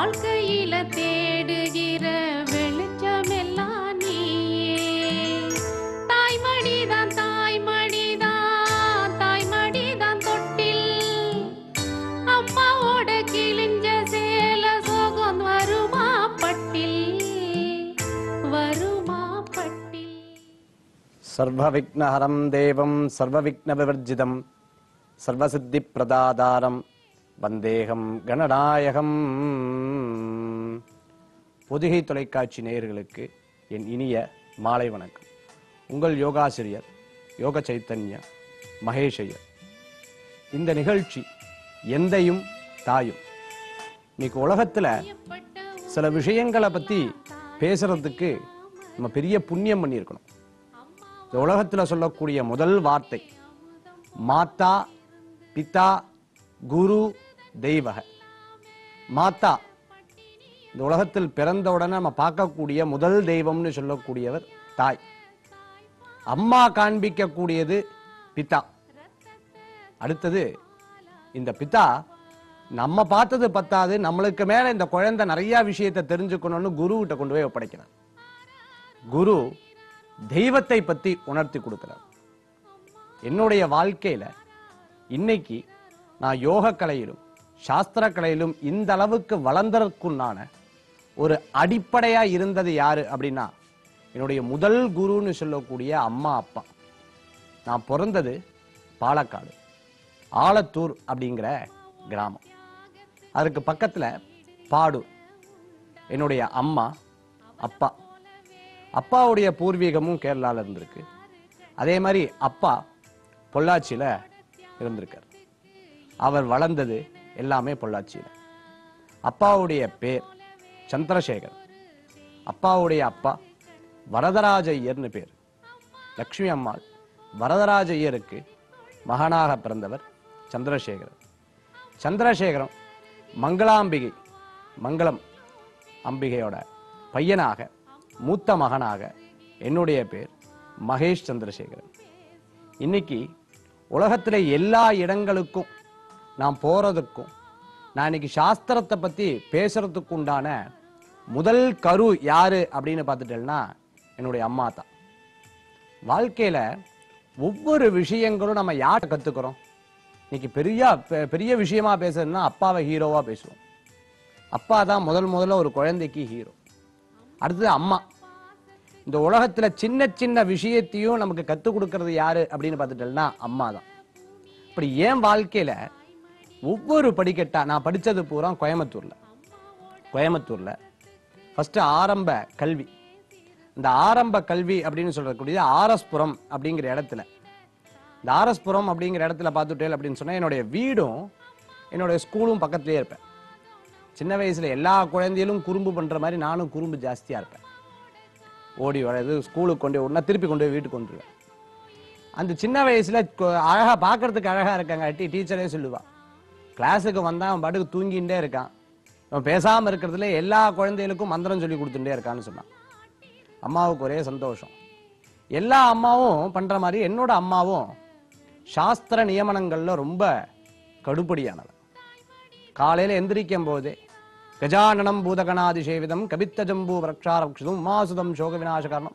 வாழ்க்கையில தேடுகிற வெளிச்சமெல்லாம் நீயே தாய்மடிதான் தாய்மடிதான் தாய்மடிதான் தொட்டில் அம்மாவோட கிழிஞ்ச சேல சோகம் வருமா பட்டில் வருமா பட்டில் சர்வவிக்னஹரம் தேவம் சர்வவிக்னவிவர்ஜிதம் சர்வசித்திப்பிரதாதாரம் வந்தேகம் கணநாயகம் பொதிகை தொலைக்காட்சி நேயர்களுக்கு என் இனிய மாலை வணக்கம் உங்கள் யோகாசிரியர் யோக சைத்தன்ய மகேஷ் ஐயர் இந்த நிகழ்ச்சி எந்தையும் தாயும் இன்னைக்கு உலகத்துல சில விஷயங்களை பத்தி பேசுறதுக்கு நம்ம பெரிய புண்ணியம் பண்ணியிருக்கணும் இந்த உலகத்துல சொல்லக்கூடிய முதல் வார்த்தை மாதா பிதா குரு தெய்வக மாதா இந்த உலகத்தில் பிறந்தவுடனே நம்ம பார்க்கக்கூடிய முதல் தெய்வம்னு சொல்லக்கூடியவர் தாய் அம்மா காண்பிக்கக்கூடியது பிதா அடுத்தது இந்த பிதா நம்ம பார்த்தது பத்தாது நம்மளுக்கு மேல இந்த குழந்தை நிறைய விஷயத்தை தெரிஞ்சுக்கணும்னு குருகிட்ட கொண்டு போய் ஒப்படைக்கிறார் குரு தெய்வத்தை பத்தி உணர்த்தி கொடுக்கிறார் என்னுடைய வாழ்க்கையில இன்னைக்கு நான் யோக கலையிலும் சாஸ்திர கலையிலும் இந்த அளவுக்கு வளர்ந்ததற்குண்டான ஒரு அடிப்படையா இருந்தது யாரு அப்படின்னா என்னுடைய முதல் குருன்னு சொல்லக்கூடிய அம்மா அப்பா நான் பிறந்தது பாலக்காடு ஆலத்தூர் அப்படிங்கிற கிராமம் அதுக்கு பக்கத்துல பாடூர் என்னுடைய அம்மா அப்பா அப்பாவுடைய பூர்வீகமும் கேரளால இருந்திருக்கு அதே மாதிரி அப்பா பொள்ளாச்சியில இருந்திருக்கார் அவர் வளர்ந்தது எல்லாமே பொள்ளாச்சியில அப்பாவுடைய பேர் சந்திரசேகர் அப்பாவுடைய அப்பா வரதராஜ ஐயர்னு பேர் லக்ஷ்மி அம்மாள் வரதராஜ ஐயருக்கு மகனாக பிறந்தவர் சந்திரசேகரர் சந்திரசேகரம் மங்களாம்பிகை மங்களம் அம்பிகையோட பையனாக மூத்த மகனாக என்னுடைய பேர் மகேஷ் சந்திரசேகரன் இன்னைக்கு உலகத்துல எல்லா இடங்களுக்கும் நான் போறதுக்கும் நான் இன்னைக்கு சாஸ்திரத்தை பத்தி பேசுறதுக்கு உண்டான முதல் கரு யாரு அப்படின்னு பார்த்துட்டேன்னா என்னுடைய அம்மா தான் வாழ்க்கையில ஒவ்வொரு விஷயங்களும் நம்ம யார்கிட்ட கத்துக்கிறோம் இன்னைக்கு பெரிய பெ- பெரிய விஷயமா பேசுறதுன்னா அப்பாவை ஹீரோவா பேசுவோம் அப்பா தான் முதல் முதல்ல ஒரு குழந்தைக்கு ஹீரோ அடுத்தது அம்மா இந்த உலகத்துல சின்ன சின்ன விஷயத்தையும் நமக்கு கத்துக் கொடுக்கறது யாரு அப்படின்னு பார்த்துட்டோம்னா அம்மா தான் இப்படி ஏன் வாழ்க்கையில ஒவ்வொரு படிக்கட்டா நான் படிச்சது பூரா கோயம்புத்தூர்ல கோயம்புத்தூர்ல ஃபர்ஸ்ட் ஆரம்ப கல்வி இந்த ஆரம்ப கல்வி அப்படின்னு சொல்லக்கூடிய ஆர்எஸ்புரம் அப்படிங்கிற இடத்துல இந்த ஆர்எஸ்புரம் அப்படிங்கிற இடத்துல பார்த்துட்டேன் அப்படின்னு சொன்னா என்னுடைய வீடும் என்னுடைய ஸ்கூலும் பக்கத்துலயே இருப்பேன் சின்ன வயசுல எல்லா குழந்தைகளும் குறும்பு பண்ற மாதிரி நானும் குறும்பு ஜாஸ்தியா இருப்பேன் ஓடி வர்றது ஸ்கூலுக்கு கொண்டு விடணும் திருப்பி கொண்டு போய் வீட்டுக்கு கொண்டுருவேன் அந்த சின்ன வயசுல கொ- அழகா பார்க்கறதுக்கு அழகா இருக்காங்க டீச்சரே சொல்லுவா கிளாஸுக்கு வந்தா அவன் பாட்டுக்கு தூங்கிட்டே இருக்கான் அவன் பேசாம இருக்கிறதுல எல்லா குழந்தைகளுக்கும் மந்திரம் சொல்லி கொடுத்துட்டே இருக்கான்னு சொன்னான் அம்மாவுக்கு ஒரே சந்தோஷம் எல்லா அம்மாவும் பண்ற மாதிரி என்னோட அம்மாவும் சாஸ்திர நியமனங்கள்ல ரொம்ப கடுப்படியானவ காலையில எந்திரிக்கும் போதே கஜானனம் பூதகணாதிசேவிதம் கபித்த ஜம்பு விரக்ஷாரக்ஷிதம் உமாசுதம் சோக விநாசகரணம்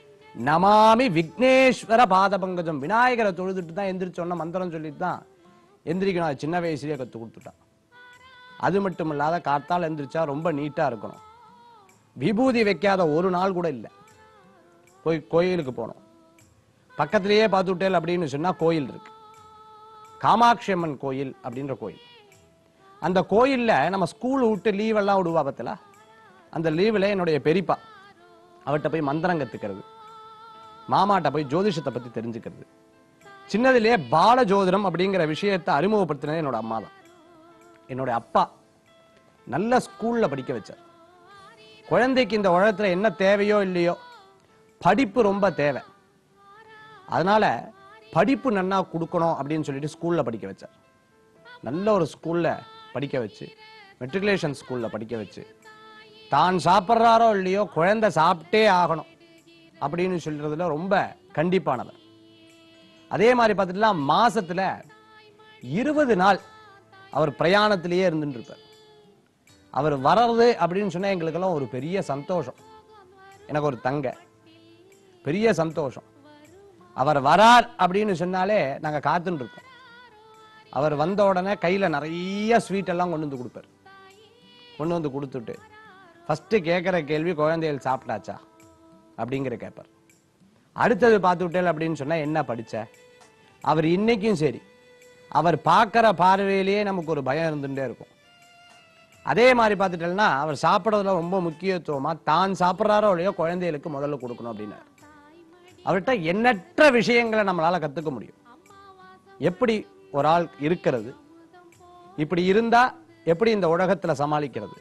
நமாமி விக்னேஸ்வர பாத பங்கஜம் விநாயகரை தொழுதுட்டு தான் எந்திரிச்சோன்னா மந்திரம் சொல்லிட்டு தான் எந்திரிக்கணும் அது சின்ன வயசுலயே கத்து கொடுத்துட்டான் அது மட்டும் இல்லாத காத்தால் எந்திரிச்சா ரொம்ப நீட்டா இருக்கணும் விபூதி வைக்காத ஒரு நாள் கூட இல்லை போய் கோயிலுக்கு போனோம் பக்கத்திலேயே பார்த்துட்டேல் அப்படின்னு சொன்னா கோயில் இருக்கு காமாட்சி அம்மன் கோயில் அப்படின்ற கோயில் அந்த கோயில்ல நம்ம ஸ்கூல் விட்டு லீவ் எல்லாம் விடுவா பத்தல அந்த லீவில் என்னுடைய பெரியப்பா அவர்கிட்ட போய் மந்திரம் கத்துக்கிறது மாமாட்ட போய் ஜோதிஷத்தை பத்தி தெரிஞ்சுக்கிறது சின்னதிலேயே பால ஜோதிடம் அப்படிங்கிற விஷயத்தை அறிமுகப்படுத்தினது என்னோட அம்மா தான் என்னோட அப்பா நல்ல ஸ்கூல்ல படிக்க வச்சார் குழந்தைக்கு இந்த உலகத்துல என்ன தேவையோ இல்லையோ படிப்பு ரொம்ப தேவை அதனால படிப்பு நன்னா கொடுக்கணும் அப்படின்னு சொல்லிட்டு ஸ்கூல்ல படிக்க வச்சார் நல்ல ஒரு ஸ்கூல்ல படிக்க வச்சு மெட்ரிகுலேஷன் ஸ்கூல்ல படிக்க வச்சு தான் சாப்பிட்றாரோ இல்லையோ குழந்தை சாப்பிட்டே ஆகணும் அப்படின்னு சொல்றதுல ரொம்ப கண்டிப்பானவர் அதே மாதிரி பார்த்துட்டுனா மாசத்துல இருபது நாள் அவர் பிரயாணத்திலேயே இருந்துட்டு இருப்பார் அவர் வர்றது அப்படின்னு சொன்னா எங்களுக்கெல்லாம் ஒரு பெரிய சந்தோஷம் எனக்கு ஒரு தங்க பெரிய சந்தோஷம் அவர் வரார் அப்படின்னு சொன்னாலே நாங்க காத்துன்னு இருக்கோம் அவர் வந்த உடனே கையில நிறைய ஸ்வீட் எல்லாம் கொண்டு வந்து கொடுப்பார் கொண்டு வந்து கொடுத்துட்டு ஃபர்ஸ்ட் கேட்குற கேள்வி குழந்தைகள் சாப்பிட்டாச்சா அப்படிங்கிற கேட்பார் அடுத்தது பார்த்துவிட்டேல் அப்படின்னு சொன்னா என்ன படிச்ச அவர் இன்னைக்கும் சரி அவர் பார்க்குற பார்வையிலேயே நமக்கு ஒரு பயம் இருந்துட்டே இருக்கும் அதே மாதிரி பார்த்துட்டேன்னா அவர் சாப்பிட்றதுல ரொம்ப முக்கியத்துவமா தான் சாப்பிட்றாரோ இல்லையோ குழந்தைகளுக்கு முதல்ல கொடுக்கணும் அப்படின்னாரு அவர்கிட்ட எண்ணற்ற விஷயங்களை நம்மளால கத்துக்க முடியும் எப்படி ஒரு ஆள் இருக்கிறது இப்படி இருந்தா எப்படி இந்த உலகத்துல சமாளிக்கிறது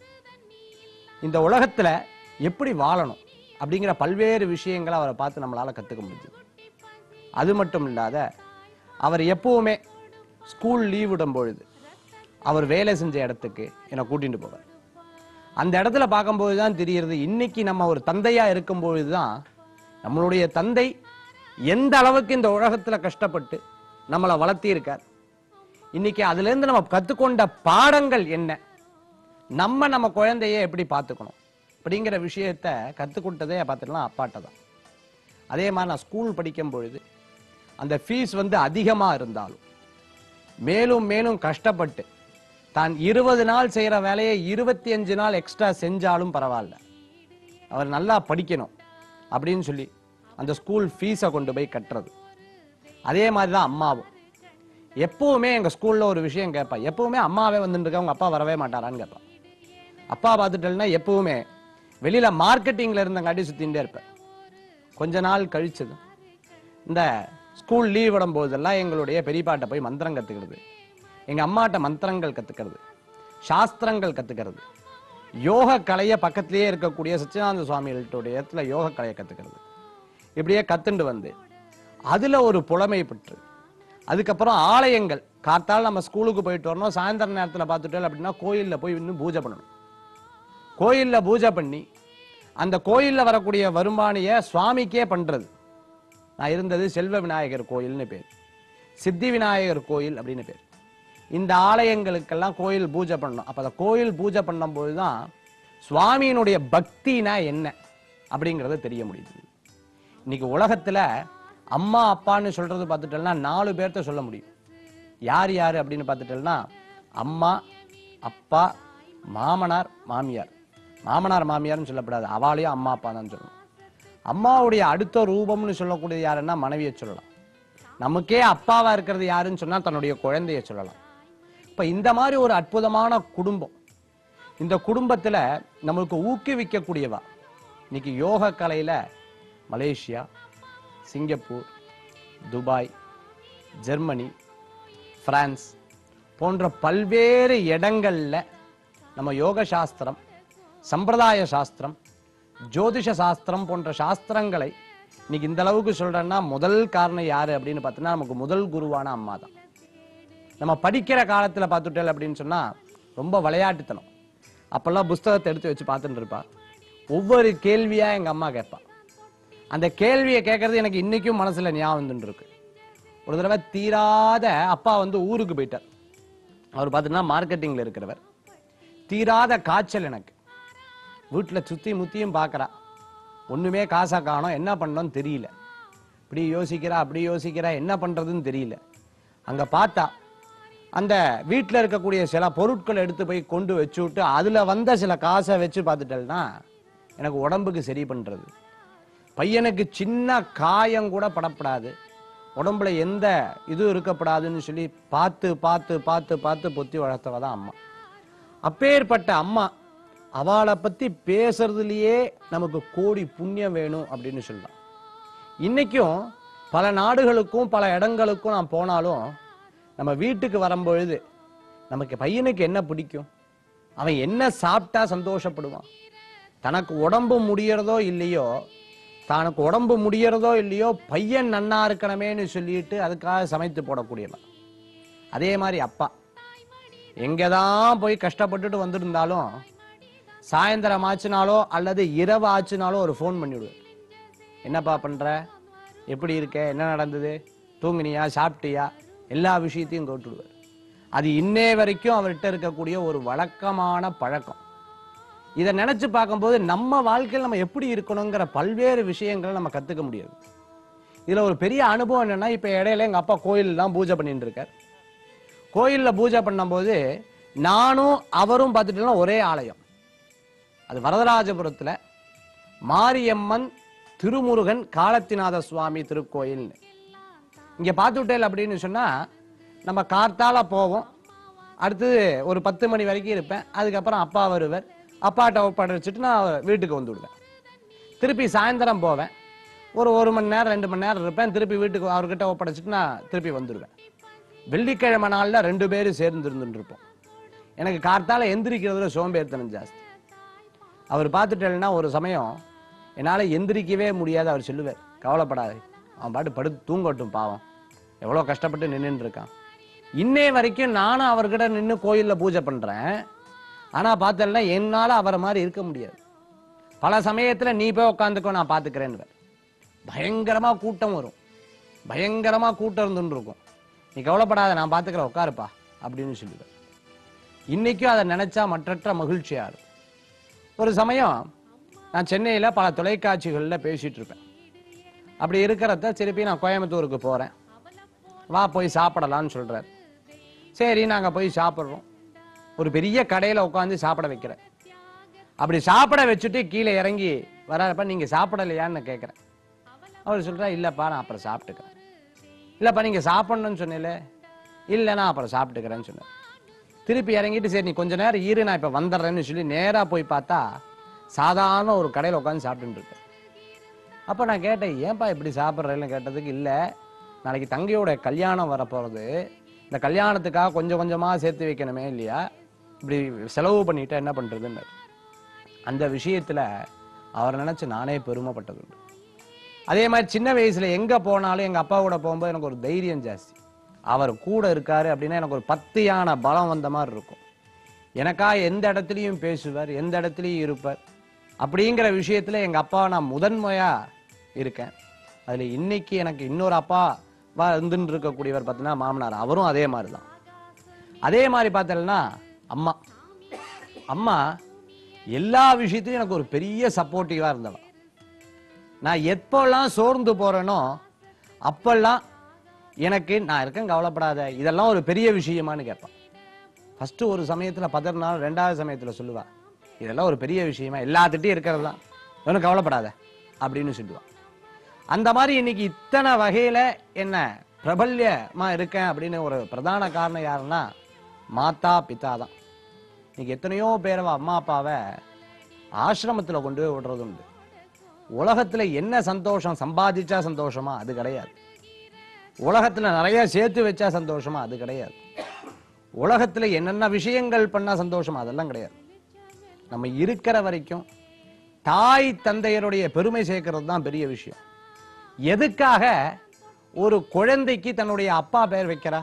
இந்த உலகத்துல எப்படி வாழணும் அப்படிங்கிற பல்வேறு விஷயங்களை அவரை பார்த்து நம்மளால கத்துக்க முடியுது அது மட்டும் இல்லாத அவர் எப்பவுமே ஸ்கூல் லீவ் விடும் பொழுது அவர் வேலை செஞ்ச இடத்துக்கு என்னை கூட்டிட்டு போவார் அந்த இடத்துல பார்க்கும்போது தான் தெரியுறது இன்னைக்கு நம்ம ஒரு தந்தையா இருக்கும்பொழுது தான் நம்மளுடைய தந்தை எந்த அளவுக்கு இந்த உலகத்துல கஷ்டப்பட்டு நம்மளை வளர்த்தியிருக்கார் இன்னைக்கு அதுல இருந்து நம்ம கத்துக்கொண்ட பாடங்கள் என்ன நம்ம நம்ம குழந்தைய எப்படி பார்த்துக்கணும் அப்படிங்கிற விஷயத்த கத்துக்கொண்டதே பார்த்துக்கலாம் அப்பாட்ட தான் அதே மாதிரி நான் ஸ்கூல் படிக்கும் பொழுது அந்த ஃபீஸ் வந்து அதிகமா இருந்தாலும் மேலும் மேலும் கஷ்டப்பட்டு தான் இருபது நாள் செய்யற வேலையை இருபத்தி அஞ்சு நாள் எக்ஸ்ட்ரா செஞ்சாலும் பரவாயில்ல அவர் நல்லா படிக்கணும் அப்படின்னு சொல்லி அந்த ஸ்கூல் ஃபீஸை கொண்டு போய் கட்டுறது அதே மாதிரி தான் அம்மாவும் எப்பவுமே எங்க ஸ்கூல்ல ஒரு விஷயம் கேட்பா எப்பவுமே அம்மாவே வந்துட்டு இருக்கா உங்க அப்பா வரவே மாட்டாரான்னு கேட்பா அப்பா பார்த்துட்டேன்னா எப்பவுமே வெளியில மார்க்கெட்டிங்ல இருந்தங்காட்டி சுத்தின்டே இருப்பேன் கொஞ்ச நாள் கழிச்சது இந்த ஸ்கூல் லீவ் விடும் போதெல்லாம் எங்களுடைய பெரியப்பாட்ட போய் மந்திரம் கத்துக்கிறது எங்க அம்மாட்ட மந்திரங்கள் கத்துக்கிறது சாஸ்திரங்கள் கத்துக்கிறது யோக கலையை பக்கத்திலேயே இருக்கக்கூடிய சச்சிதானந்த சுவாமிகளுடைய இடத்துல யோக கலையை கத்துக்கிறது இப்படியே கத்துண்டு வந்து அதுல ஒரு புலமை பெற்று அதுக்கப்புறம் ஆலயங்கள் காத்தால் நம்ம ஸ்கூலுக்கு போயிட்டு வரணும் சாயந்தர நேரத்துல பார்த்துட்டோம் அப்படின்னா கோயில்ல போய் இன்னும் பூஜை பண்ணணும் கோயில்ல பூஜை பண்ணி அந்த கோயில்ல வரக்கூடிய வருமானிய சுவாமிக்கே பண்றது நான் இருந்தது செல்வ விநாயகர் கோயில்னு பேர் சித்தி விநாயகர் கோயில் அப்படின்னு பேர் இந்த ஆலயங்களுக்கெல்லாம் கோயில் பூஜை பண்ணணும் அப்ப அந்த கோயில் பூஜை பண்ணும்போது தான் சுவாமியினுடைய பக்தினா என்ன அப்படிங்கறது தெரிய முடியுது இன்னைக்கு உலகத்துல அம்மா அப்பான்னு சொல்றது பார்த்துட்டோம்னா நாலு பேர்த்த சொல்ல முடியும் யார் யார் அப்படின்னு பார்த்துட்டோம்னா அம்மா அப்பா மாமனார் மாமியார் மாமனார் மாமியார்னு சொல்லக்கூடாது அவாளையும் அம்மா அப்பா தான் சொல்லணும் அம்மாவுடைய அடுத்த ரூபம்னு சொல்லக்கூடியது யாருன்னா மனைவியை சொல்லலாம் நமக்கே அப்பாவா இருக்கிறது யாருன்னு சொன்னா தன்னுடைய குழந்தைய சொல்லலாம் இப்ப இந்த மாதிரி ஒரு அற்புதமான குடும்பம் இந்த குடும்பத்துல நம்மளுக்கு ஊக்குவிக்கக்கூடியவா இன்னைக்கு யோக கலையில Malaysia Singapore Dubai Germany France போன்ற பல்வேறு இடங்கள்ல நம்ம யோக சாஸ்திரம் சம்பிரதாய சாஸ்திரம் ஜோதிஷ சாஸ்திரம் போன்ற சாஸ்திரங்களை இன்னைக்கு இந்த அளவுக்கு சொல்றேன்னா முதல் காரணம் யாரு அப்படின்னு பார்த்தீங்கன்னா நமக்கு முதல் குருவான அம்மா தான் நம்ம படிக்கிற காலத்துல பார்த்துட்டேன் அப்படின்னு சொன்னா ரொம்ப விளையாட்டுத்தனம் அப்பெல்லாம் புஸ்தகத்தை எடுத்து வச்சு பார்த்துட்டு இருப்பா ஒவ்வொரு கேள்வியா எங்க அம்மா கேட்பா அந்த கேள்வியை கேட்கறது எனக்கு இன்னைக்கும் மனசுல ஞாபகம் வந்துட்டு இருக்கு ஒரு தடவை தீராத அப்பா வந்து ஊருக்கு போயிட்டார் அவர் பார்த்தீங்கன்னா மார்க்கெட்டிங்ல இருக்கிறவர் தீராத காய்ச்சல் எனக்கு வீட்டுல சுத்தி முத்தியும் பார்க்கறா ஒண்ணுமே காசா காணோம் என்ன பண்ணணும்னு தெரியல இப்படி யோசிக்கிறா அப்படி யோசிக்கிறா என்ன பண்றதுன்னு தெரியல அங்க பார்த்தா அந்த வீட்டுல இருக்கக்கூடிய சில பொருட்களை எடுத்து போய் கொண்டு வச்சு விட்டு அதுல வந்த சில காசை வச்சு பார்த்துட்டேன்னா எனக்கு உடம்புக்கு சரி பண்றது பையனுக்கு சின்ன காயம் கூட படப்படாது உடம்புல எந்த இதுவும் இருக்கப்படாதுன்னு சொல்லி பார்த்து பார்த்து பார்த்து பார்த்து பொத்தி வளர்த்தவ தான் அம்மா அப்பேற்பட்ட அம்மா அவளை பத்தி பேசுறதுலயே நமக்கு கோடி புண்ணியம் வேணும் அப்படின்னு சொல்லலாம் இன்னைக்கும் பல நாடுகளுக்கும் பல இடங்களுக்கும் நான் போனாலும் நம்ம வீட்டுக்கு வரும்பொழுது நமக்கு பையனுக்கு என்ன பிடிக்கும் அவன் என்ன சாப்பிட்டா சந்தோஷப்படுவான் தனக்கு உடம்பு முடியறதோ இல்லையோ தனக்கு உடம்பு முடியறதோ இல்லையோ பையன் நன்னா இருக்கணுமேன்னு சொல்லிட்டு அதுக்காக சமைத்து போடக்கூடியவன் அதே மாதிரி அப்பா எங்கதான் போய் கஷ்டப்பட்டுட்டு வந்திருந்தாலும் சாயந்தரம் ஆச்சுனாலோ அல்லது இரவு ஆச்சுனாலோ ஒரு ஃபோன் பண்ணிவிடுவேன் என்னப்பா பண்ற எப்படி இருக்க என்ன நடந்தது தூங்குனியா சாப்பிட்டியா எல்லா விஷயத்தையும் கேட்டுடுவார் அது இன்னே வரைக்கும் அவர்கிட்ட இருக்கக்கூடிய ஒரு வழக்கமான பழக்கம் இதை நினைச்சு பார்க்கும்போது நம்ம வாழ்க்கையில் நம்ம எப்படி இருக்கணுங்கிற பல்வேறு விஷயங்களை நம்ம கத்துக்க முடியாது இதுல ஒரு பெரிய அனுபவம் என்னன்னா இப்ப இடையில எங்க அப்பா கோயிலெல்லாம் பூஜை பண்ணிட்டு இருக்கார் கோயில்ல பூஜை பண்ணும்போது நானும் அவரும் பார்த்துட்டோம்னா ஒரே ஆலயம் அது வரதராஜபுரத்துல மாரியம்மன் திருமுருகன் காலத்திநாத சுவாமி திருக்கோயில்னு இங்க பார்த்துட்டேல் அப்படின்னு சொன்னா நம்ம கார்த்தால போவோம் அடுத்தது ஒரு பத்து மணி வரைக்கும் இருப்பேன் அதுக்கப்புறம் அப்பா வருவர் அப்பாட்ட ஒப்படைச்சிட்டு நான் வீட்டுக்கு வந்து விடுவேன் திருப்பி சாயந்தரம் போவேன் ஒரு ஒரு மணி நேரம் ரெண்டு மணி நேரம் இருப்பேன் திருப்பி வீட்டுக்கு அவர்கிட்ட ஒப்படைச்சிட்டு நான் திருப்பி வந்துடுவேன் வெள்ளிக்கிழமை நாள்ல ரெண்டு பேரும் சேர்ந்து இருந்துட்டு இருப்போம் எனக்கு கார்த்தால எந்திரிக்கிறதுல சோம்பேறித்தனம் ஜாஸ்தி அவர் பார்த்துட்டேன்னா ஒரு சமயம் என்னால் எந்திரிக்கவே முடியாது அவர் சொல்லுவார் கவலைப்படாது அவன் பாட்டு படுத்து தூங்கட்டும் பாவம் எவ்வளோ கஷ்டப்பட்டு நின்றுட்டு இருக்கான் இன்னே வரைக்கும் நானும் அவர்கிட்ட நின்று கோயிலில் பூஜை பண்ணுறேன் ஆனால் பார்த்தேன்னா என்னால் அவரை மாதிரி இருக்க முடியாது பல சமயத்தில் நீ போய் உட்காந்துக்கோ நான் பார்த்துக்கிறேன்னு பயங்கரமாக கூட்டம் வரும் பயங்கரமாக கூட்டம் இருந்துன்னு இருக்கும் நீ கவலைப்படாத நான் பார்த்துக்கிறேன் உட்காருப்பா அப்படின்னு சொல்லுவேன் இன்னைக்கும் அதை நினைச்சா மற்றற்ற மகிழ்ச்சியா இருக்கும் ஒரு சமயம் நான் சென்னையில பல தொலைக்காட்சிகள்ல பேசிட்டு இருப்பேன் அப்படி இருக்கிறத திருப்பி நான் கோயம்புத்தூருக்கு போறேன் வா போய் சாப்பிடலாம்னு சொல்றாரு சரி நாங்க போய் சாப்பிடுறோம் ஒரு பெரிய கடையில உட்காந்து சாப்பிட வைக்கிறேன் அப்படி சாப்பிட வச்சுட்டு கீழே இறங்கி வராப்ப நீங்க சாப்பிடலையான்னு நான் கேட்கிறேன் அவர் சொல்றா இல்லப்பா நான் அப்புறம் சாப்பிட்டுக்கிறேன் இல்லப்பா நீங்க சாப்பிடணும்னு சொன்னீல இல்ல நான் அப்புறம் சாப்பிட்டுக்கிறேன்னு சொன்னேன் திருப்பி இறங்கிட்டு சரி நீ கொஞ்ச நேரம் இரு நான் இப்ப வந்துடுறேன்னு சொல்லி நேரா போய் பார்த்தா சாதாரண ஒரு கடையில உட்காந்து சாப்பிட்டுட்டு இருக்கேன் அப்ப நான் கேட்டேன் ஏன்பா இப்படி சாப்பிட்றேன்னு கேட்டதுக்கு இல்ல நாளைக்கு தங்கையோட கல்யாணம் வரப்போறது இந்த கல்யாணத்துக்காக கொஞ்சம் கொஞ்சமா சேர்த்து வைக்கணுமே இல்லையா இப்படி செலவு பண்ணிட்டா என்ன பண்றதுன்னு அந்த விஷயத்துல அவர் நினைச்சு நானே பெருமைப்பட்டது உண்டு அதே மாதிரி சின்ன வயசுல எங்க போனாலும் எங்க அப்பா கூட போகும்போது எனக்கு ஒரு தைரியம் ஜாஸ்தி அவர் கூட இருக்காரு அப்படின்னா எனக்கு ஒரு பத்து யானை பலம் வந்த மாதிரி இருக்கும் எனக்கா எந்த இடத்துலையும் பேசுவார் எந்த இடத்துலையும் இருப்பார் அப்படிங்கிற விஷயத்துல எங்க அப்பா நான் முதன்மையா இருக்கேன் அதுல இன்னைக்கு எனக்கு இன்னொரு அப்பா வா இருந்துன்னு இருக்கக்கூடியவர் பார்த்தீங்கன்னா மாமனார் அவரும் அதே மாதிரி தான் அதே மாதிரி பார்த்தீங்கன்னா அம்மா அம்மா எல்லா விஷயத்திலும் எனக்கு ஒரு பெரிய சப்போர்ட்டிவா இருந்தவ நான் எப்போல்லாம் சோர்ந்து போறேனோ அப்பெல்லாம் எனக்கு நான் இருக்கேன் கவலைப்படாத இதெல்லாம் ஒரு பெரிய விஷயமான்னு கேட்பான் ஃபர்ஸ்ட் ஒரு சமயத்துல பதறினாலும் ரெண்டாவது சமயத்துல சொல்லுவா இதெல்லாம் ஒரு பெரிய விஷயமா எல்லாத்துட்டையும் இருக்கிறது தான் ஒன்றும் கவலைப்படாத அப்படின்னு சொல்லுவான் அந்த மாதிரி இன்னைக்கு இத்தனை வகையில என்ன பிரபல்யமா இருக்கேன் அப்படின்னு ஒரு பிரதான காரணம் யாருன்னா மாதா பிதா தான் இன்னைக்கு எத்தனையோ பேர் அவ அம்மா அப்பாவை ஆசிரமத்துல கொண்டு போய் விடுறது உண்டு உலகத்துல என்ன சந்தோஷம் சம்பாதிச்சா சந்தோஷமா அது கிடையாது உலகத்துல நிறைய சேர்த்து வச்சா சந்தோஷமா அது கிடையாது உலகத்துல என்னென்ன விஷயங்கள் பண்ணா சந்தோஷமா அதெல்லாம் கிடையாது நம்ம இருக்கிற வரைக்கும் தாய் தந்தையருடைய பெருமை சேர்க்கிறது தான் பெரிய விஷயம் எதுக்காக ஒரு குழந்தைக்கு தன்னுடைய அப்பா பெயர் வைக்கிறா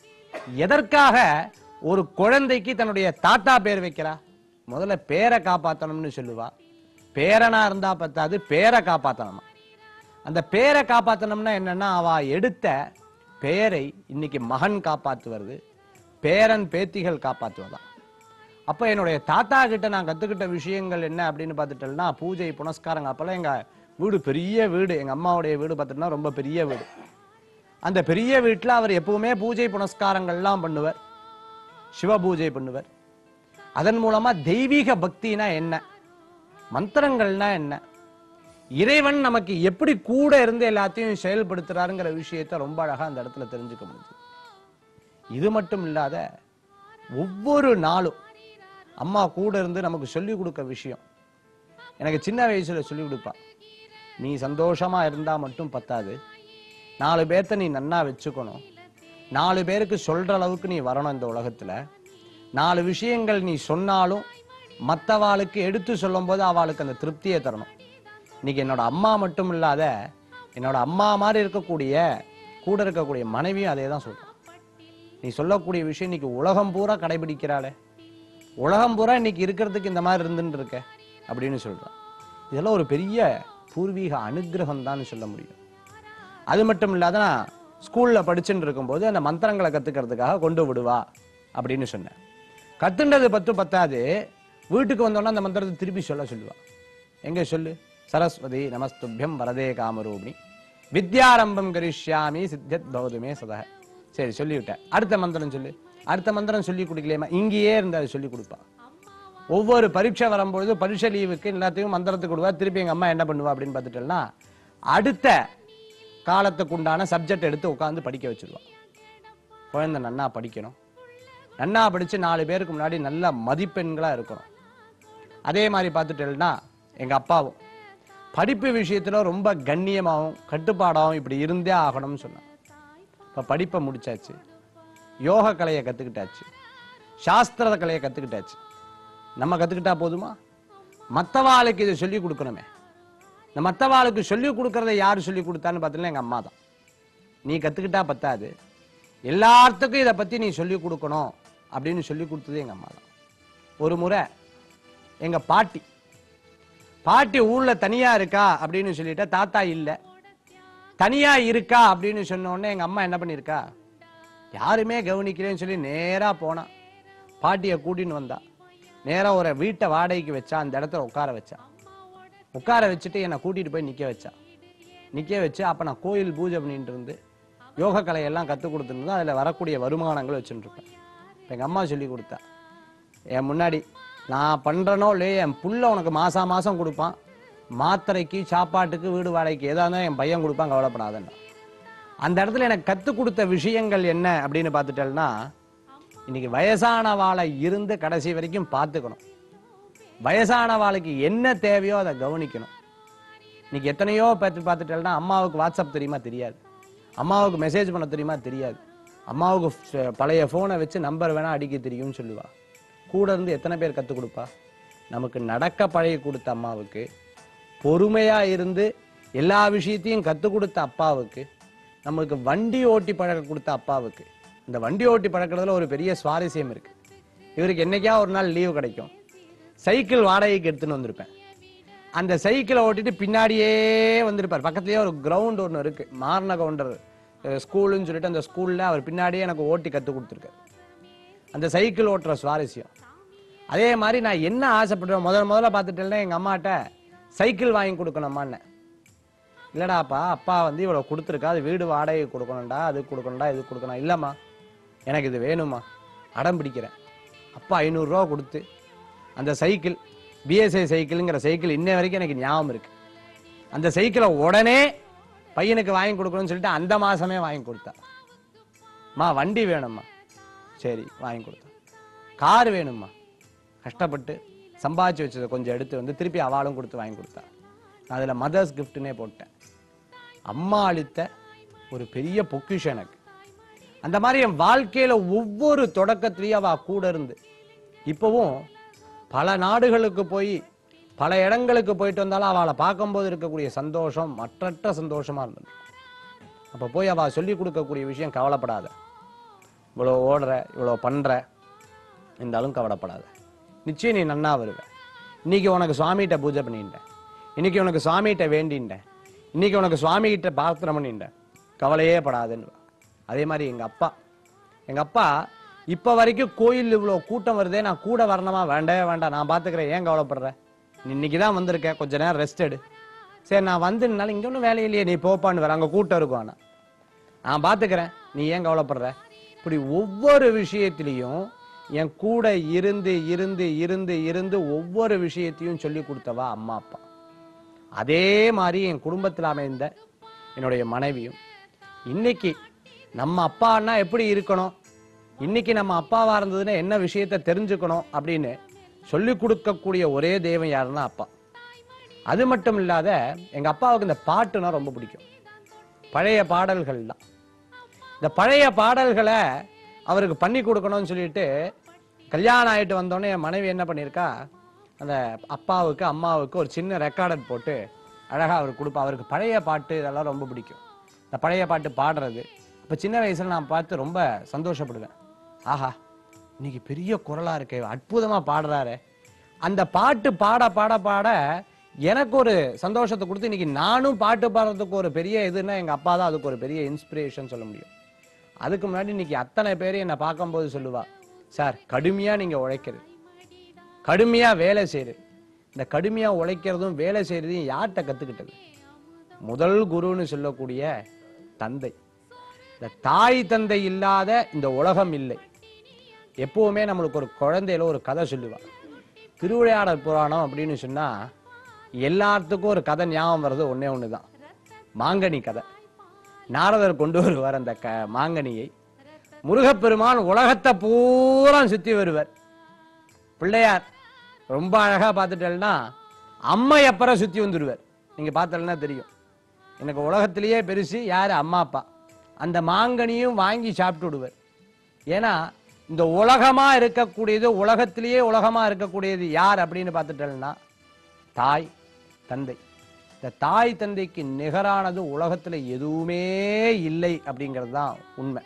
எதற்காக ஒரு குழந்தைக்கு தன்னுடைய தாத்தா பேர் வைக்கிறா முதல்ல பேரை காப்பாத்தணும்னு சொல்லுவா பேரனா இருந்தா பத்தாது பேரை காப்பாத்தணுமா அந்த பேரை காப்பாத்தணும்னா என்னன்னா அவ எடுத்த பெயரை இன்னைக்கு மகன் காப்பாத்து வருது பேரன் பேத்திகள் காப்பாத்துவதா அப்ப என்னுடைய தாத்தா கிட்ட நான் கத்துக்கிட்ட விஷயங்கள் என்ன அப்படின்னு பார்த்துட்டேன்னா பூஜை புனஸ்காரங்க அப்பெல்லாம் எங்க வீடு பெரிய வீடு எங்க அம்மாவுடைய வீடு பார்த்துட்டோம்னா ரொம்ப பெரிய வீடு அந்த பெரிய வீட்டுல அவர் எப்பவுமே பூஜை புனஸ்காரங்கள்லாம் பண்ணுவார் சிவ பூஜை பண்ணுவார் அதன் மூலமா தெய்வீக பக்தினா என்ன மந்திரங்கள்னா என்ன இறைவன் நமக்கு எப்படி கூட இருந்து எல்லாத்தையும் செயல்படுத்துறாருங்கிற விஷயத்த ரொம்ப அழகா அந்த இடத்துல தெரிஞ்சுக்க முடியுது இது மட்டும் இல்லாத ஒவ்வொரு நாளும் அம்மா கூட இருந்து நமக்கு சொல்லிக் கொடுக்க விஷயம் எனக்கு சின்ன வயசுல சொல்லிக் கொடுப்பா நீ சந்தோஷமா இருந்தா மட்டும் பத்தாது நாலு பேர்த்த நீ நன்னா வச்சுக்கணும் நாலு பேருக்கு சொல்ற அளவுக்கு நீ வரணும் இந்த உலகத்துல நாலு விஷயங்கள் நீ சொன்னாலும் மற்றவாளுக்கு எடுத்து சொல்லும்போது அவளுக்கு அந்த திருப்தியை தரணும் இன்னைக்கு என்னோட அம்மா மட்டும் இல்லாத என்னோட அம்மா மாதிரி இருக்கக்கூடிய கூட இருக்கக்கூடிய மனைவியும் அதே தான் சொல்றான் நீ சொல்லக்கூடிய விஷயம் இன்னைக்கு உலகம் பூரா கடைபிடிக்கிறாளே உலகம் பூரா இன்னைக்கு இருக்கிறதுக்கு இந்த மாதிரி இருந்துட்டு இருக்க அப்படின்னு சொல்றான் இதெல்லாம் ஒரு பெரிய பூர்வீக அனுகிரகம் தான் சொல்ல முடியும் அது மட்டும் இல்லாத நான் ஸ்கூல்ல படிச்சுட்டு இருக்கும்போது அந்த மந்திரங்களை கத்துக்கிறதுக்காக கொண்டு விடுவா அப்படின்னு சொன்னேன் கத்துண்டது பத்து பத்தாது வீட்டுக்கு வந்தோன்னா அந்த மந்திரத்தை திருப்பி சொல்ல சொல்லுவா எங்க சொல்லு சரஸ்வதி நமஸ்துபியம் வரதே காமரூபிணி வித்யாரம்பம் கரிஷ்யாமி சித்தியத் பௌதுமே சதா சரி சொல்லிவிட்டேன் அடுத்த மந்திரம் சொல்லு அடுத்த மந்திரம் சொல்லி கொடுக்கலையேம்மா இங்கேயே இருந்து அதை சொல்லி கொடுப்பா ஒவ்வொரு பரீட்சை வரும்பொழுது பரீட்சை லீவுக்கு எல்லாத்தையும் மந்திரத்துக்கு கொடுவா திருப்பி எங்க அம்மா என்ன பண்ணுவா அப்படின்னு பார்த்துட்டேன்னா அடுத்த காலத்துக்கு உண்டான சப்ஜெக்ட் எடுத்து உட்காந்து படிக்க வச்சிருவா குழந்தை நன்னா படிக்கணும் நன்னா படிச்சு நாலு பேருக்கு முன்னாடி நல்ல மதிப்பெண்களா இருக்கணும் அதே மாதிரி பார்த்துட்டேன்னா எங்க அப்பாவும் படிப்பு விஷயத்துல ரொம்ப கண்ணியமாகவும் கட்டுப்பாடாகவும் இப்படி இருந்தே ஆகணும்னு சொன்னான் இப்ப படிப்பை முடிச்சாச்சு யோக கலையை கத்துக்கிட்டாச்சு சாஸ்திர கலையை கத்துக்கிட்டாச்சு நம்ம கத்துக்கிட்டா போதுமா மற்றவாளுக்கு இதை சொல்லி கொடுக்கணுமே இந்த மற்றவாளுக்கு சொல்லி கொடுக்கறத யார் சொல்லி கொடுத்தான்னு பார்த்தீங்கன்னா எங்க அம்மா தான் நீ கத்துக்கிட்டா பத்தாது எல்லாத்துக்கும் இதை பத்தி நீ சொல்லி கொடுக்கணும் அப்படின்னு சொல்லி கொடுத்தது எங்க அம்மா தான் ஒரு முறை எங்க பாட்டி பாட்டி ஊர்ல தனியா இருக்கா அப்படின்னு சொல்லிட்டா தாத்தா இல்ல தனியா இருக்கா அப்படின்னு சொன்ன உடனே எங்க அம்மா என்ன பண்ணிருக்கா யாருமே கவனிக்கிறேன்னு சொல்லி நேரா போனா பாட்டியை கூட்டின்னு வந்தா நேரா ஒரு வீட்டை வாடகைக்கு வச்சா அந்த இடத்துல உட்கார வச்சா உட்கார வச்சுட்டு என்னை கூட்டிட்டு போய் நிக்க வச்சா நிக்க வச்சு அப்ப நான் கோயில் பூஜை பண்ணிட்டு இருந்து யோக கலையெல்லாம் கற்றுக் கொடுத்துருந்து அதுல வரக்கூடிய வருமானங்கள் வச்சுட்டு இருப்பேன் இப்ப எங்க அம்மா சொல்லி கொடுத்தா என் முன்னாடி நான் பண்றனோ இல்லையோ என் புள்ள உனக்கு மாசா மாசம் கொடுப்பான் மாத்திரைக்கு சாப்பாட்டுக்கு வீடு வாடகைக்கு எதா இருந்தாலும் என் பையன் கொடுப்பான் கவலைப்படாதன்னா அந்த இடத்துல எனக்கு கற்றுக் கொடுத்த விஷயங்கள் என்ன அப்படின்னு பார்த்துட்டேன்னா இன்னைக்கு வயசானவாளை இருந்து கடைசி வரைக்கும் பார்த்துக்கணும் வயசானவாளுக்கு என்ன தேவையோ அதை கவனிக்கணும் இன்னைக்கு எத்தனையோ பார்த்து பார்த்துட்டேன்னா அம்மாவுக்கு வாட்ஸ்அப் தெரியுமா தெரியாது அம்மாவுக்கு மெசேஜ் பண்ண தெரியுமா தெரியாது அம்மாவுக்கு ஃப- பழைய ஃபோனை வச்சு நம்பர் வேணா அடிக்க தெரியும்னு சொல்லுவா கூட இருந்து எத்தனை பேர் கற்றுக் கொடுப்பா நமக்கு நடக்க பழகி கொடுத்த அம்மாவுக்கு பொறுமையா இருந்து எல்லா விஷயத்தையும் கற்றுக் கொடுத்த அப்பாவுக்கு நமக்கு வண்டி ஓட்டி பழக்க கொடுத்த அப்பாவுக்கு இந்த வண்டி ஓட்டி பழக்கிறதுல ஒரு பெரிய சுவாரஸ்யம் இருக்கு இவருக்கு என்னைக்கா ஒரு நாள் லீவு கிடைக்கும் சைக்கிள் வாடகைக்கு எடுத்துன்னு வந்திருப்பேன் அந்த சைக்கிளை ஓட்டிட்டு பின்னாடியே வந்திருப்பார் பக்கத்துலயே ஒரு கிரவுண்ட் ஒன்று இருக்கு மாரண கவுண்டர் ஸ்கூலுன்னு சொல்லிட்டு அந்த ஸ்கூல்ல அவர் பின்னாடியே எனக்கு ஓட்டி கற்றுக் கொடுத்துருக்காரு அந்த சைக்கிள் ஓட்டுற சுவாரஸ்யம் அதே மாதிரி நான் என்ன ஆசைப்படுறேன் முதல்ல முதல்ல பார்த்துட்டேன்னா எங்க அம்மாட்ட சைக்கிள் வாங்கி கொடுக்கணுமான்னு இல்லடாப்பா அப்பா வந்து இவ்வளவு கொடுத்துருக்கா அது வீடு வாடகை கொடுக்கணும்டா அது கொடுக்கணும்டா இது கொடுக்கணும் இல்லம்மா எனக்கு இது வேணுமா அடம் பிடிக்கிறேன் அப்பா ஐநூறுரூவா கொடுத்து அந்த சைக்கிள் பிஎஸ்ஐ சைக்கிளுங்கிற சைக்கிள் இன்ன வரைக்கும் எனக்கு ஞாபகம் இருக்கு அந்த சைக்கிளை உடனே பையனுக்கு வாங்கி கொடுக்கணும்னு சொல்லிட்டு அந்த மாசமே வாங்கி கொடுத்தா மா வண்டி வேணும்மா சரி வாங்கி கொடுத்தா கார் வேணும்மா கஷ்டப்பட்டு சம்பாதிச்சு வச்சதை கொஞ்சம் எடுத்து வந்து திருப்பி அவாளும் கொடுத்து வாங்கி கொடுத்தா நான் அதுல மதர்ஸ் கிஃப்ட்னே போட்டேன் அம்மா அளித்த ஒரு பெரிய பொக்கிஷம் எனக்கு அந்த மாதிரி என் வாழ்க்கையில ஒவ்வொரு தொடக்கத்திலையும் அவ கூட இருந்து இப்பவும் பல நாடுகளுக்கு போய் பல இடங்களுக்கு போயிட்டு வந்தாலும் அவளை பார்க்கும்போது இருக்கக்கூடிய சந்தோஷம் மற்றற்ற சந்தோஷமா இருந்தது அப்ப போய் அவ சொல்லி கொடுக்கக்கூடிய விஷயம் கவலைப்படாத இவ்வளோ ஓடுற இவ்வளோ பண்ற இருந்தாலும் கவலைப்படாத நிச்சயம் நீ நன்னா வருவ இன்னைக்கு உனக்கு சுவாமிகிட்ட பூஜை பண்ணிட்டேன் இன்னைக்கு உனக்கு சுவாமிகிட்ட வேண்டின்ட்டேன் இன்னைக்கு உனக்கு சுவாமிகிட்ட பிரார்த்தனை பண்ணிட்டேன் கவலையே படாதுன்னு அதே மாதிரி எங்க அப்பா எங்க அப்பா இப்ப வரைக்கும் கோயில் இவ்வளவு கூட்டம் வருதே நான் கூட வரணுமா வேண்டவே வேண்டாம் நான் பாத்துக்கிறேன் ஏன் கவலைப்படுற நீ இன்னைக்கு தான் வந்திருக்க கொஞ்ச நேரம் ரெஸ்ட் எடு சரி நான் வந்துனால இங்க ஒன்றும் வேலை இல்லையே நீ போப்பான்னு வர அங்க கூட்டம் இருக்கும் ஆனா நான் பாத்துக்கிறேன் நீ ஏன் கவலைப்படுற இப்படி ஒவ்வொரு விஷயத்திலையும் என் கூட இருந்து இருந்து இருந்து இருந்து ஒவ்வொரு விஷயத்தையும் சொல்லி கொடுத்தவா அம்மா அப்பா அதே மாதிரி என் குடும்பத்தில் அமைந்த என்னுடைய மனைவியும் இன்னைக்கு நம்ம அப்பான்னா எப்படி இருக்கணும் இன்னைக்கு நம்ம அப்பாவா இருந்ததுன்னா என்ன விஷயத்தை தெரிஞ்சுக்கணும் அப்படின்னு சொல்லி கொடுக்கக்கூடிய ஒரே தெய்வம் யாருன்னா அப்பா அது மட்டும் இல்லாத எங்க அப்பாவுக்கு இந்த பாட்டுனா ரொம்ப பிடிக்கும் பழைய பாடல்கள் தான் இந்த பழைய பாடல்களை அவருக்கு பண்ணி கொடுக்கணும்னு சொல்லிட்டு கல்யாணம் ஆயிட்டு வந்தோடனே என் மனைவி என்ன பண்ணியிருக்கா அந்த அப்பாவுக்கு அம்மாவுக்கு ஒரு சின்ன ரெக்கார்டட் போட்டு அழகா அவருக்கு கொடுப்பா அவருக்கு பழைய பாட்டு இதெல்லாம் ரொம்ப பிடிக்கும் இந்த பழைய பாட்டு பாடுறது அப்ப சின்ன வயசுல நான் பார்த்து ரொம்ப சந்தோஷப்படுவேன் ஆஹா இன்னைக்கு பெரிய குரலா இருக்கே அற்புதமா பாடுறாரு அந்த பாட்டு பாட பாட பாட எனக்கு ஒரு சந்தோஷத்தை கொடுத்து இன்னைக்கு நானும் பாட்டு பாடுறதுக்கு ஒரு பெரிய இதுன்னா எங்க அப்பா தான் அதுக்கு ஒரு பெரிய இன்ஸ்பிரேஷன் சொல்ல முடியும் அதுக்கு முன்னாடி இன்னைக்கு அத்தனை பேர் என்னை பார்க்கும்போது சொல்லுவா சார் கடுமையா நீங்க உழைக்கிறது கடுமையா வேலை செய்யுது இந்த கடுமையா உழைக்கிறதும் வேலை செய்யறதையும் யார்கிட்ட கத்துக்கிட்டது முதல் குருன்னு சொல்லக்கூடிய தந்தை இந்த தாய் தந்தை இல்லாத இந்த உலகம் இல்லை எப்பவுமே நம்மளுக்கு ஒரு குழந்தையில ஒரு கதை சொல்லுவா திருவிளையாடல் புராணம் அப்படின்னு சொன்னா எல்லாத்துக்கும் ஒரு கதை ஞாபகம் வர்றது ஒண்ணே ஒண்ணுதான் மாங்கனி கதை நாரதர் கொண்டு வருவார் அந்த க மாங்கனியை முருகப்பெருமான் உலகத்தை பூரா சுத்தி வருவார் பிள்ளையார் ரொம்ப அழகா பார்த்துட்டேன்னா அம்மை அப்புறம் சுத்தி வந்துடுவார் நீங்க பார்த்தலன்னா தெரியும் எனக்கு உலகத்திலேயே பெருசு யாரு அம்மா அப்பா அந்த மாங்கனியும் வாங்கி சாப்பிட்டு விடுவார் ஏன்னா இந்த உலகமா இருக்கக்கூடியது உலகத்திலேயே உலகமா இருக்கக்கூடியது யார் அப்படின்னு பார்த்துட்டேன்னா தாய் தந்தை இந்த தாய் தந்தைக்கு நிகரானது உலகத்துல எதுவுமே இல்லை அப்படிங்கிறது தான் உண்மை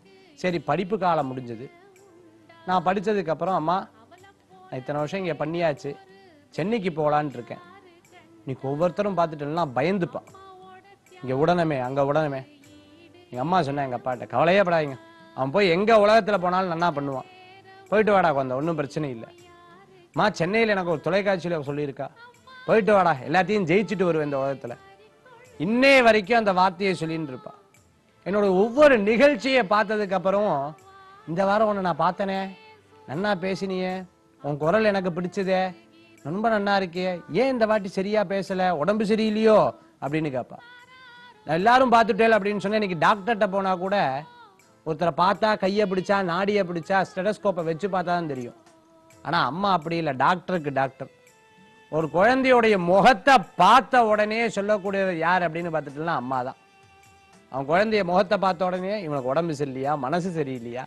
சரி படிப்பு காலம் முடிஞ்சது நான் படிச்சதுக்கு அப்புறம் அம்மா நான் இத்தனை வருஷம் இங்க பண்ணியாச்சு சென்னைக்கு போகலான்ட்டு இருக்கேன் இன்னைக்கு ஒவ்வொருத்தரும் பார்த்துட்டேன்னா பயந்துப்பான் இங்க உடனமே அங்க உடனமே எங்க அம்மா சொன்னா எங்க அப்பாட்ட கவலையே படாதீங்க அவன் போய் எங்க உலகத்துல போனாலும் நன்னா பண்ணுவான் போயிட்டு வாடா குழந்தை ஒன்றும் பிரச்சனை இல்லை மா சென்னையில் எனக்கு ஒரு தொலைக்காட்சியில சொல்லியிருக்கா போயிட்டு வாடா எல்லாத்தையும் ஜெயிச்சுட்டு வருவேன் இந்த உலகத்துல இன்னே வரைக்கும் அந்த வார்த்தையை சொல்லின்னு இருப்பா என்னோட ஒவ்வொரு நிகழ்ச்சியை பார்த்ததுக்கு அப்புறம் இந்த வாரம் உன்னை நான் பார்த்தனே நன்னா பேசினியே உன் குரல் எனக்கு பிடிச்சதே ரொம்ப நன்னா இருக்கியே ஏன் இந்த வாட்டி சரியா பேசல உடம்பு சரியில்லையோ அப்படின்னு கேட்பா நான் எல்லாரும் பார்த்துட்டேன் அப்படின்னு சொன்னா இன்னைக்கு டாக்டர்கிட்ட போனா கூட ஒருத்தரை பார்த்தா கையை பிடிச்சா நாடியை பிடிச்சா ஸ்டெடஸ்கோப்பை வச்சு பார்த்தா தான் தெரியும் ஆனா அம்மா அப்படி இல்லை டாக்டருக்கு டாக்டர் ஒரு குழந்தையுடைய முகத்தை பார்த்த உடனே சொல்லக்கூடியவர் யார் அப்படின்னு பார்த்துட்டுனா அம்மா தான் அவன் குழந்தைய முகத்தை பார்த்த உடனே இவனுக்கு உடம்பு சரியில்லையா மனசு சரியில்லையா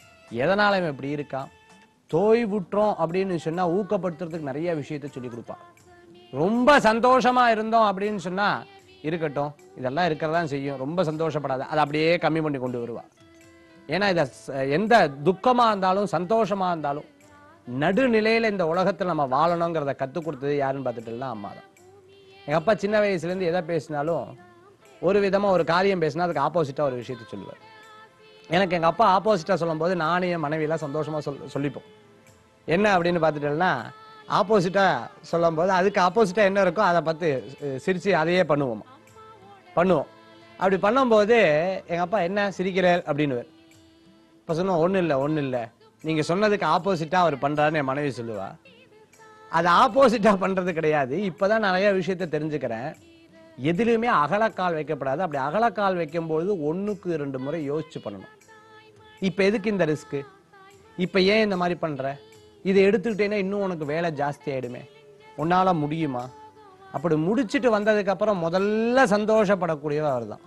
எதனால இவன் இப்படி இருக்கான் தோய்வுற்றோம் அப்படின்னு சொன்னா ஊக்கப்படுத்துறதுக்கு நிறைய விஷயத்த சொல்லி கொடுப்பான் ரொம்ப சந்தோஷமா இருந்தோம் அப்படின்னு சொன்னா இருக்கட்டும் இதெல்லாம் இருக்கிறதா செய்யும் ரொம்ப சந்தோஷப்படாத அதை அப்படியே கம்மி பண்ணி கொண்டு வருவா ஏன்னா இத ச- எந்த துக்கமா இருந்தாலும் சந்தோஷமா இருந்தாலும் நடுநிலையில இந்த உலகத்துல நம்ம வாழணுங்கிறத கத்துக் கொடுத்தது யாருன்னு பார்த்துட்டுனா அம்மா தான் எங்க அப்பா சின்ன வயசுல இருந்து எதை பேசினாலும் ஒரு விதமா ஒரு காரியம் பேசினா அதுக்கு ஆப்போசிட்டா ஒரு விஷயத்தை சொல்லுவார் எனக்கு எங்க அப்பா ஆப்போசிட்டா சொல்லும்போது நானும் என் மனைவி எல்லாம் சந்தோஷமா சொல் சொல்லிப்போம் என்ன அப்படின்னு பார்த்துட்டேன்னா ஆப்போசிட்டா சொல்லும்போது அதுக்கு ஆப்போசிட்டா என்ன இருக்கோ அதை பார்த்து அஹ், சிரிச்சு அதையே பண்ணுவோம் பண்ணுவோம் அப்படி பண்ணும்போது எங்க அப்பா என்ன சிரிக்கிறார் அப்படின்னு இப்ப சொன்னோம் ஒண்ணும் இல்லை ஒண்ணும் இல்லை நீங்க சொன்னதுக்கு ஆப்போசிட்டா அவர் பண்றாருன்னு என் மனைவி சொல்லுவா அது ஆப்போசிட்டா பண்றது கிடையாது இப்பதான் நிறைய விஷயத்த தெரிஞ்சுக்கிறேன் எதிலுமே அகலக்கால் வைக்கப்படாது அப்படி அகலக்கால் வைக்கும்போது ஒண்ணுக்கு ரெண்டு முறை யோசிச்சு பண்ணணும் இப்ப எதுக்கு இந்த ரிஸ்க் இப்ப ஏன் இந்த மாதிரி பண்ற இதை எடுத்துக்கிட்டேன்னா இன்னும் உனக்கு வேலை ஜாஸ்தி ஆயிடுமே உன்னால முடியுமா அப்படி முடிச்சிட்டு வந்ததுக்கு அப்புறம் முதல்ல சந்தோஷப்படக்கூடியவர் அவர்தான்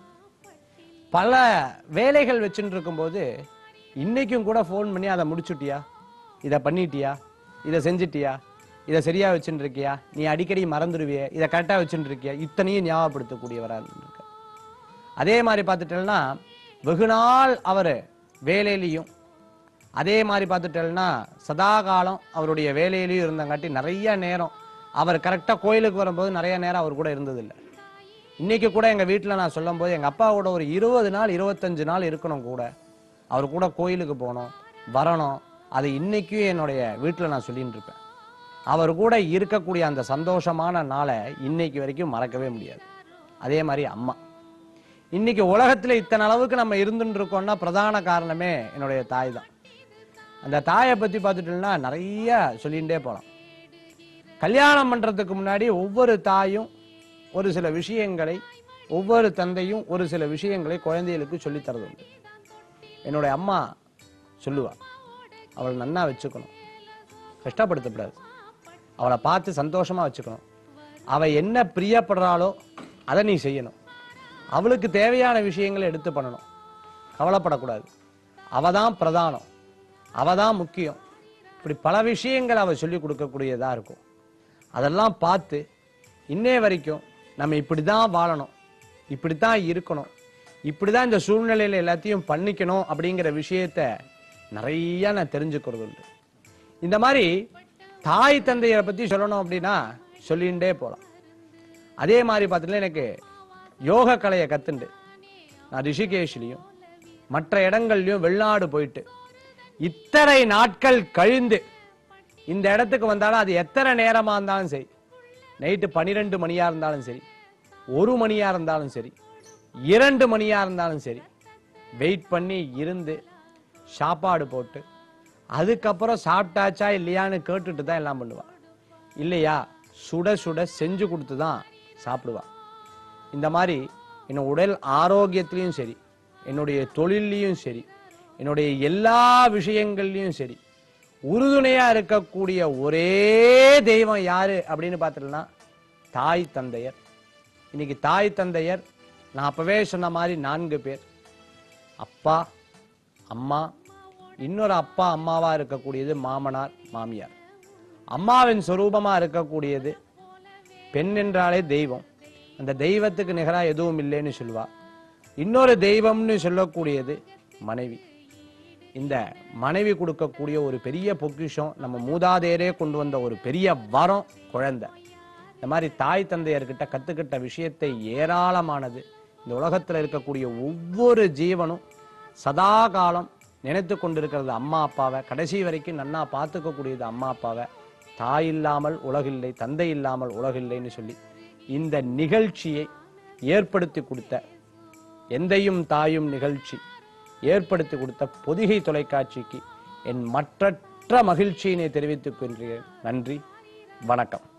பல வேலைகள் வச்சுட்டு இருக்கும்போது இன்னைக்கும் கூட ஃபோன் பண்ணி அதை முடிச்சுட்டியா இதை பண்ணிட்டியா இதை செஞ்சிட்டியா இதை சரியா வச்சுட்டு இருக்கியா நீ அடிக்கடி மறந்துடுவியே இதை கரெக்டாக வச்சுட்டு இருக்கியா இத்தனையும் ஞாபகப்படுத்தக்கூடியவரா இருக்க அதே மாதிரி பார்த்துட்டேன்னா வெகு நாள் அவர் வேலையிலையும் அதே மாதிரி பார்த்துட்டேன்னா சதா காலம் அவருடைய வேலையிலையும் இருந்தங்காட்டி நிறைய நேரம் அவர் கரெக்டாக கோயிலுக்கு வரும்போது நிறைய நேரம் அவர் கூட இருந்ததில்லை இன்னைக்கு கூட எங்க வீட்டில் நான் சொல்லும்போது எங்க அப்பாவோட ஒரு இருபது நாள் இருபத்தஞ்சு நாள் இருக்கணும் கூட அவர் கூட கோயிலுக்கு போகணும் வரணும் அது இன்னைக்கும் என்னுடைய வீட்டில் நான் சொல்லிட்டு இருப்பேன் அவர் கூட இருக்கக்கூடிய அந்த சந்தோஷமான நாளை இன்னைக்கு வரைக்கும் மறக்கவே முடியாது அதே மாதிரி அம்மா இன்னைக்கு உலகத்துல இத்தனை அளவுக்கு நம்ம இருந்துட்டு இருக்கோம்னா பிரதான காரணமே என்னுடைய தாய் தான் அந்த தாயை பத்தி பார்த்துட்டோம்னா நிறைய சொல்லிகிட்டே போகலாம் கல்யாணம் பண்றதுக்கு முன்னாடி ஒவ்வொரு தாயும் ஒரு சில விஷயங்களை ஒவ்வொரு தந்தையும் ஒரு சில விஷயங்களை குழந்தைகளுக்கு சொல்லித் தரது உண்டு என்னுடைய அம்மா சொல்லுவா அவளை நன்னா வச்சுக்கணும் கஷ்டப்படுத்தக்கூடாது அவளை பார்த்து சந்தோஷமா வச்சுக்கணும் அவ என்ன பிரியப்படுறாளோ அதை நீ செய்யணும் அவளுக்கு தேவையான விஷயங்களை எடுத்து பண்ணணும் கவலைப்படக்கூடாது அவ தான் பிரதானம் அவ தான் முக்கியம் இப்படி பல விஷயங்கள் அவ சொல்லி கொடுக்கக்கூடியதா இருக்கும் அதெல்லாம் பார்த்து இன்னே வரைக்கும் நம்ம இப்படி தான் வாழணும் இப்படி தான் இருக்கணும் இப்படி தான் இந்த சூழ்நிலையில எல்லாத்தையும் பண்ணிக்கணும் அப்படிங்கிற விஷயத்த நிறைய நான் தெரிஞ்சுக்கிறது உண்டு இந்த மாதிரி தாய் தந்தையரை பத்தி சொல்லணும் அப்படின்னா சொல்லிகிட்டே போகலாம் அதே மாதிரி பார்த்துட்டு எனக்கு யோக கலையை கத்துண்டு நான் ரிஷிகேஷ்லையும் மற்ற இடங்கள்லயும் வெளிநாடு போயிட்டு இத்தனை நாட்கள் கழிந்து இந்த இடத்துக்கு வந்தாலும் அது எத்தனை நேரமா இருந்தாலும் சரி நைட்டு பன்னிரெண்டு மணியா இருந்தாலும் சரி ஒரு மணியா இருந்தாலும் சரி இரண்டு மணியா இருந்தாலும் சரி வெயிட் பண்ணி இருந்து சாப்பாடு போட்டு அதுக்கப்புறம் சாப்பிட்டாச்சா இல்லையான்னு கேட்டுட்டு தான் எல்லாம் பண்ணுவா இல்லையா சுட சுட செஞ்சு கொடுத்து தான் சாப்பிடுவா இந்த மாதிரி என்னோட உடல் ஆரோக்கியத்திலையும் சரி என்னுடைய தொழில்லையும் சரி என்னுடைய எல்லா விஷயங்கள்லையும் சரி உறுதுணையா இருக்கக்கூடிய ஒரே தெய்வம் யாரு அப்படின்னு பார்த்துட்டோம்னா தாய் தந்தையர் இன்னைக்கு தாய் தந்தையர் நான் அப்பவே சொன்ன மாதிரி நான்கு பேர் அப்பா அம்மா இன்னொரு அப்பா அம்மாவா இருக்கக்கூடியது மாமனார் மாமியார் அம்மாவின் சொரூபமா இருக்கக்கூடியது பெண் என்றாலே தெய்வம் அந்த தெய்வத்துக்கு நிகரா எதுவும் இல்லைன்னு சொல்லுவா இன்னொரு தெய்வம்னு சொல்லக்கூடியது மனைவி இந்த மனைவி கொடுக்கக்கூடிய ஒரு பெரிய பொக்கிஷம் நம்ம மூதாதையரே கொண்டு வந்த ஒரு பெரிய வரம் குழந்தை இந்த மாதிரி தாய் தந்தையர்கிட்ட கத்துக்கிட்ட விஷயத்தை ஏராளமானது இந்த உலகத்துல இருக்கக்கூடிய ஒவ்வொரு ஜீவனும் சதா காலம் நினைத்து கொண்டிருக்கிறது அம்மா அப்பாவை கடைசி வரைக்கும் நன்னா பார்த்துக்கக்கூடியது அம்மா அப்பாவை தாய் இல்லாமல் உலகில்லை தந்தை இல்லாமல் உலகில்லைன்னு சொல்லி இந்த நிகழ்ச்சியை ஏற்படுத்தி கொடுத்த எந்தையும் தாயும் நிகழ்ச்சி ஏற்படுத்தி கொடுத்த பொதிகை தொலைக்காட்சிக்கு என் மற்றற்ற மகிழ்ச்சியினை தெரிவித்துக் கொள்கிறேன் நன்றி வணக்கம்